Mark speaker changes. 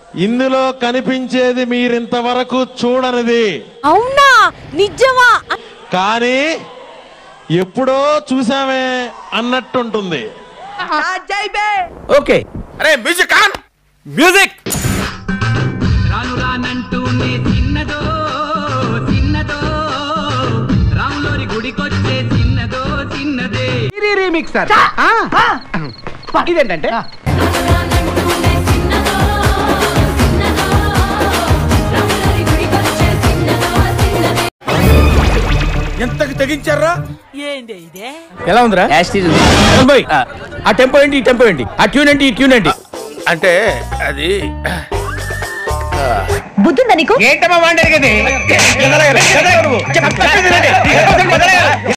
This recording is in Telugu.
Speaker 1: ఇందులో కనిపించేది మీరింతవరకు చూడనిది
Speaker 2: అవునా నిజమా
Speaker 1: కానీ ఎప్పుడో చూసామే అన్నట్టుంటుంది
Speaker 3: ఓకే
Speaker 4: అరే మ్యూజిక్ ఆన్
Speaker 3: మ్యూజిక్
Speaker 5: రాను రానంటూనే చిన్నదో చిన్నదో రాములోని గుడికొచ్చే చిన్నదో చిన్నదే
Speaker 3: రీమిక్సర్ ఇదేంటంటే
Speaker 4: ఎంతకి తెగించారా
Speaker 3: ఎలా ఉందిరా బాయ్ ఆ టెంపో ఏంటి ఈ టెంపో ఏంటి ఆ ట్యూన్ ఏంటి ఈ ట్యూన్ ఏంటి
Speaker 4: అంటే అది
Speaker 2: బుద్ధుందా నీకు
Speaker 3: ఏంటమ్మా వాడి